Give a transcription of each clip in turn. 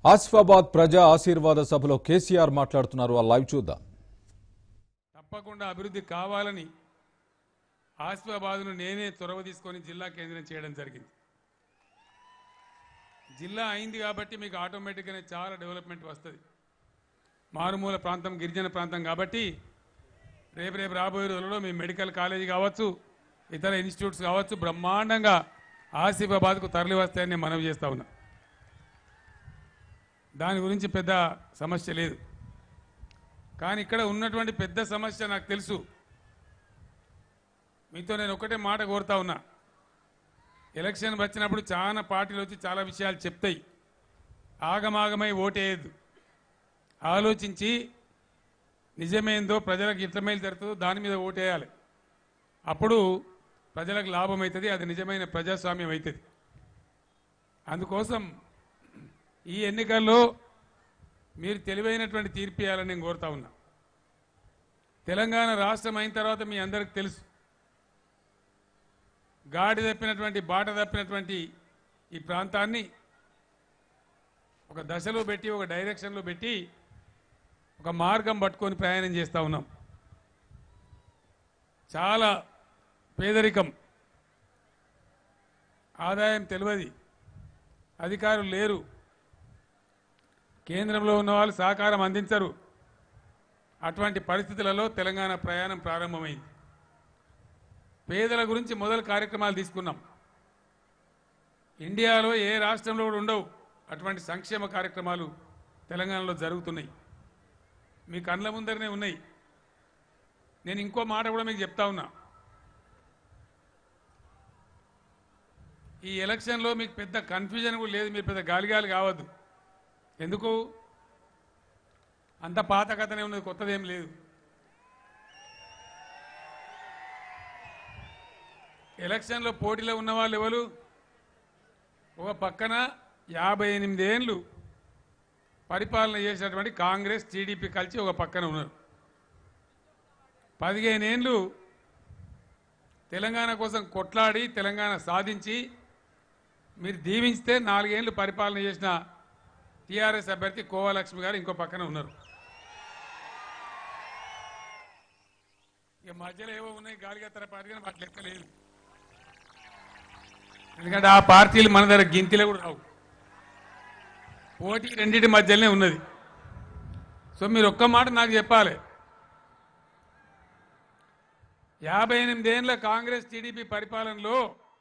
ఆసిఫాబాద్ ప్రజా ఆశీర్వాద సభలో కేసీఆర్ మాట్లాడుతున్నారు ఆ లైవ్ చూద్దాం తప్పకుండా అభివృద్ధి కావాలని ఆసిఫాబాద్ను నేనే చొరవ తీసుకొని జిల్లా కేంద్రం చేయడం జరిగింది జిల్లా అయింది కాబట్టి మీకు ఆటోమేటిక్గానే చాలా డెవలప్మెంట్ వస్తుంది మారుమూల ప్రాంతం గిరిజన ప్రాంతం కాబట్టి రేపు రేపు రాబోయే రోజుల్లో మీ మెడికల్ కాలేజీ కావచ్చు ఇతర ఇన్స్టిట్యూట్స్ కావచ్చు బ్రహ్మాండంగా ఆసిఫాబాద్కు తరలి వస్తాయని నేను మనవి చేస్తా ఉన్నా దాని గురించి పెద్ద సమస్య లేదు కానీ ఇక్కడ ఉన్నటువంటి పెద్ద సమస్య నాకు తెలుసు మీతో నేను ఒకటే మాట కోరుతా ఉన్నా ఎలక్షన్ వచ్చినప్పుడు చాలా పార్టీలు వచ్చి చాలా విషయాలు చెప్తాయి ఆగమాగమై ఓటేయద్దు ఆలోచించి నిజమేందో ప్రజలకు ఇట్ల మేలు జరుగుతుందో దాని మీద ఓటేయాలి అప్పుడు ప్రజలకు లాభం అవుతుంది అది నిజమైన ప్రజాస్వామ్యం అవుతుంది అందుకోసం ఈ ఎన్నికల్లో మీరు తెలివైనటువంటి తీర్పు ఇవ్వాలని నేను కోరుతా ఉన్నా తెలంగాణ రాష్ట్రం అయిన తర్వాత మీ అందరికి తెలుసు గాడి తప్పినటువంటి బాట తప్పినటువంటి ఈ ప్రాంతాన్ని ఒక దశలో పెట్టి ఒక డైరెక్షన్లో పెట్టి ఒక మార్గం పట్టుకొని ప్రయాణం చేస్తూ ఉన్నాం చాలా పేదరికం ఆదాయం తెలియదు అధికారులు లేరు కేంద్రంలో ఉన్న వాళ్ళు సహకారం అందించరు అటువంటి పరిస్థితులలో తెలంగాణ ప్రయాణం ప్రారంభమైంది పేదల గురించి మొదలు కార్యక్రమాలు తీసుకున్నాం ఇండియాలో ఏ రాష్ట్రంలో కూడా ఉండవు అటువంటి సంక్షేమ కార్యక్రమాలు తెలంగాణలో జరుగుతున్నాయి మీ కళ్ళ ముందరనే ఉన్నాయి నేను ఇంకో మాట కూడా మీకు చెప్తా ఉన్నా ఈ ఎలక్షన్లో మీకు పెద్ద కన్ఫ్యూజన్ కూడా లేదు మీరు పెద్ద గాలిగాలి కావద్దు ఎందుకు అంత పాత కథనే ఉన్నది కొత్తదేం లేదు ఎలక్షన్లో పోటీలో ఉన్న వాళ్ళు ఎవరు ఒక పక్కన యాభై ఎనిమిది ఏళ్ళు పరిపాలన చేసినటువంటి కాంగ్రెస్ టీడీపీ కలిసి ఒక పక్కన ఉన్నారు పదిహేను ఏళ్ళు తెలంగాణ కోసం కొట్లాడి తెలంగాణ సాధించి మీరు దీవించితే నాలుగేళ్లు పరిపాలన చేసిన టీఆర్ఎస్ అభ్యర్థి కోవాలక్ష్మి గారు ఇంకో పక్కన ఉన్నారు ఇక మధ్యలో ఏవో ఉన్నాయి గాలిగత్తర పార్టీ కానీ వాటి లెక్క లేదు ఎందుకంటే ఆ పార్టీలు మన దగ్గర గింతిలో కూడా రావు పోటీ రెండింటి మధ్యలోనే ఉన్నది సో మీరు ఒక్క మాట నాకు చెప్పాలి యాభై ఎనిమిదేళ్ల కాంగ్రెస్ టీడీపీ పరిపాలనలో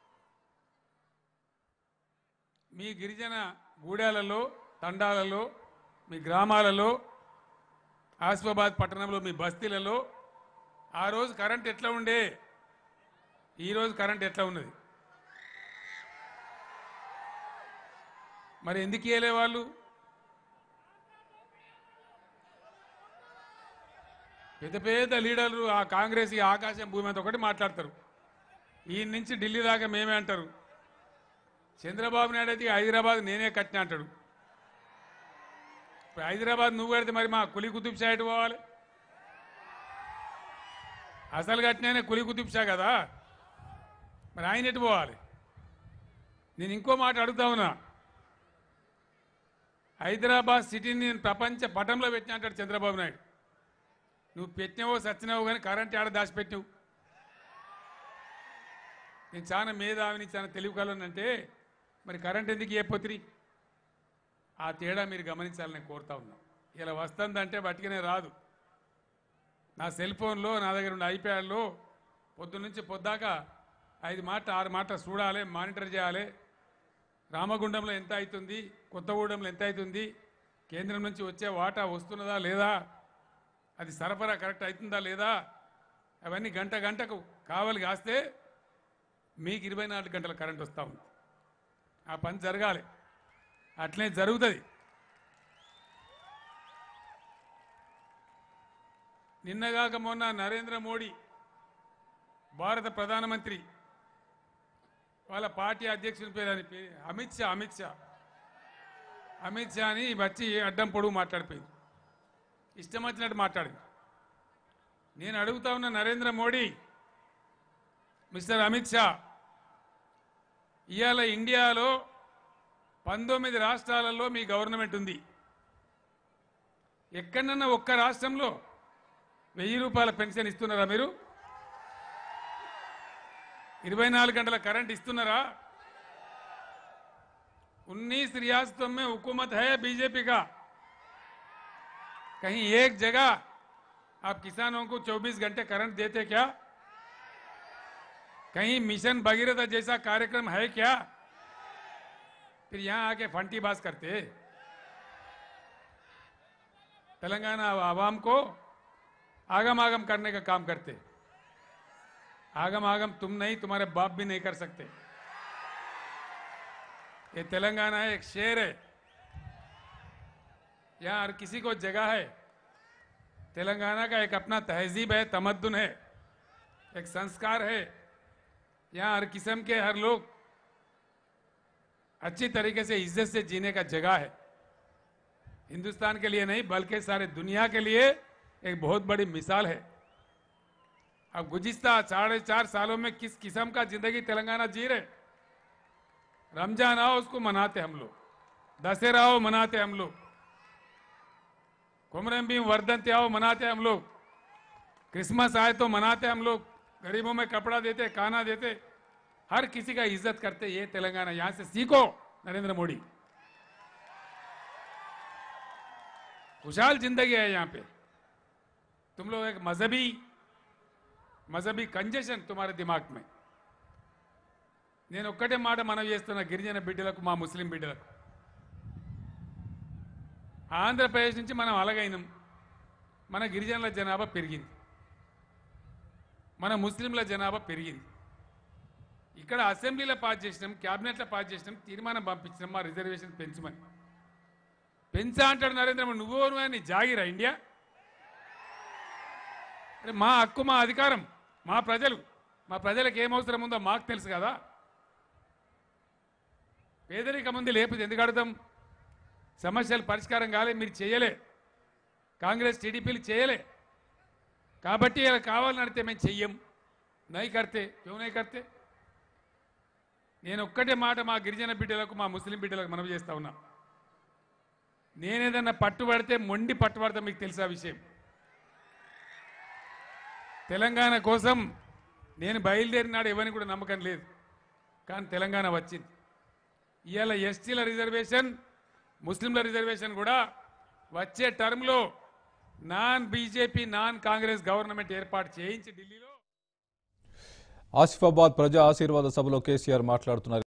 మీ గిరిజన గూడాలలో తండాలలో మీ గ్రామాలలో ఆసిఫాబాద్ పట్టణంలో మీ బస్తీలలో ఆ రోజు కరెంట్ ఎట్లా ఉండే ఈరోజు కరెంట్ ఎట్లా ఉన్నది మరి ఎందుకు ఇయ్యలే వాళ్ళు పెద్ద పెద్ద లీడర్లు ఆ కాంగ్రెస్ ఈ ఆకాశం భూమి అంతా ఒకటి మాట్లాడతారు ఈ నుంచి ఢిల్లీ దాకా మేమే అంటారు చంద్రబాబు నాయుడు అయితే హైదరాబాద్ నేనే కట్టిన అంటాడు ఇప్పుడు హైదరాబాద్ నువ్వు కడితే మరి మా కులి కుతుబ్ షా ఎటు పోవాలి అసలు కట్టిననే కులి కుతుబ్ షా కదా మరి ఆయన ఎటు పోవాలి నేను ఇంకో మాట అడుగుతా ఉన్నా హైదరాబాద్ సిటీని నేను ప్రపంచ పటంలో పెట్టిన అంటాడు చంద్రబాబు నాయుడు నువ్వు పెట్టినావో సచ్చినావో కానీ కరెంట్ ఆడ దాచిపెట్టినావు నేను చాలా మేధావిని చాలా తెలివి అంటే మరి కరెంట్ ఎందుకు ఇవ్వపోతిరి ఆ తేడా మీరు గమనించాలని నేను కోరుతా ఉన్నా ఇలా వస్తుందంటే బట్టికనే రాదు నా సెల్ ఫోన్లో నా దగ్గర ఉన్న ఐప్యాడ్లో పొద్దు నుంచి పొద్దాక ఐదు మాట ఆరు మాట చూడాలి మానిటర్ చేయాలి రామగుండంలో ఎంత అవుతుంది కొత్తగూడెంలో ఎంత అవుతుంది కేంద్రం నుంచి వచ్చే వాటా వస్తున్నదా లేదా అది సరఫరా కరెక్ట్ అవుతుందా లేదా అవన్నీ గంట గంటకు కావాలి కాస్తే మీకు ఇరవై నాలుగు గంటల కరెంట్ వస్తూ ఉంది ఆ పని జరగాలి అట్లనే జరుగుతుంది నిన్నగాక మొన్న నరేంద్ర మోడీ భారత ప్రధానమంత్రి వాళ్ళ పార్టీ అధ్యక్షుని పేరు అని పేరు అమిత్ షా అమిత్ షా అమిత్ షా అని వచ్చి అడ్డం పొడుగు మాట్లాడిపోయింది ఇష్టం వచ్చినట్టు మాట్లాడింది నేను అడుగుతా ఉన్న నరేంద్ర మోడీ మిస్టర్ అమిత్ షా ఇవాళ ఇండియాలో పంతొమ్మిది రాష్ట్రాలలో మీ గవర్నమెంట్ ఉంది ఎక్కడన్నా ఒక్క రాష్ట్రంలో వెయ్యి రూపాయల పెన్షన్ ఇస్తున్నారా మీరు ఇరవై నాలుగు గంటల కరెంట్ ఇస్తున్నారా उन्नीस रियासतों में हुकूमत है बीजेपी का कहीं एक जगह आप किसानों को 24 घंटे करंट देते क्या कहीं मिशन भगीरथ जैसा कार्यक्रम है क्या फिर यहां आके फंटी बाज करते तेलंगाना आवाम को आगम आगम करने का काम करते आगम आगम तुम नहीं तुम्हारे बाप भी नहीं कर सकते ये तेलंगाना एक शेर है यहाँ हर किसी को जगह है तेलंगाना का एक अपना तहजीब है तमद्दुन है एक संस्कार है यहाँ हर किस्म के हर लोग अच्छी तरीके से इज्जत से जीने का जगह है हिंदुस्तान के लिए नहीं बल्कि सारे दुनिया के लिए एक बहुत बड़ी मिसाल है अब गुजिस्ता साढ़े चार सालों में किस किस्म का जिंदगी तेलंगाना जी रहे रमजान आओ उसको मनाते हम लोग दशहरा आओ मनाते हम लोग कुमरम भी वर्धनते आओ मनाते हम लोग क्रिसमस आए तो मनाते हम लोग गरीबों में कपड़ा देते खाना देते हर किसी का इज्जत करते ये तेलंगाना यहां से सीखो नरेंद्र मोदी खुशहाल जिंदगी है यहाँ पे तुम लोग एक मजहबी मजहबी कंजेशन तुम्हारे दिमाग में నేను ఒక్కటే మాట మనవి చేస్తున్న గిరిజన బిడ్డలకు మా ముస్లిం బిడ్డలకు ఆంధ్రప్రదేశ్ నుంచి మనం అలగైనాం మన గిరిజనుల జనాభా పెరిగింది మన ముస్లింల జనాభా పెరిగింది ఇక్కడ అసెంబ్లీలో పాస్ చేసినాం క్యాబినెట్లో పాస్ చేసినాం తీర్మానం పంపించినాం మా రిజర్వేషన్ పెంచమని పెంచా అంటాడు నరేంద్ర మోడీ నువ్వు నువ్వు నీ జాగిరా ఇండియా అరే మా హక్కు మా అధికారం మా ప్రజలు మా ప్రజలకు ఏం అవసరం ఉందో మాకు తెలుసు కదా పేదరికం ఉంది లేకపోతే ఎందుకు అడతాం సమస్యలు పరిష్కారం కాలే మీరు చేయలే కాంగ్రెస్ టీడీపీలు చేయలే కాబట్టి ఇలా కావాలని అడితే మేము చెయ్యం నై కడితే క్యూ నై కడితే నేను ఒక్కటే మాట మా గిరిజన బిడ్డలకు మా ముస్లిం బిడ్డలకు మనవి చేస్తా ఉన్నా నేనేదన్నా పట్టుబడితే మొండి పట్టుబడతా మీకు తెలుసా విషయం తెలంగాణ కోసం నేను బయలుదేరినాడు ఎవరిని కూడా నమ్మకం లేదు కానీ తెలంగాణ వచ్చింది ఇవాళ ఎస్టీల రిజర్వేషన్ ముస్లింల రిజర్వేషన్ కూడా వచ్చే టర్మ్లో non BJP non Congress government ఏర్పాటు చేయించి ఢిల్లీలో ఆసిఫాబాద్ ప్రజా ఆశీర్వాద సభలో కేసీఆర్ మాట్లాడుతున్నారు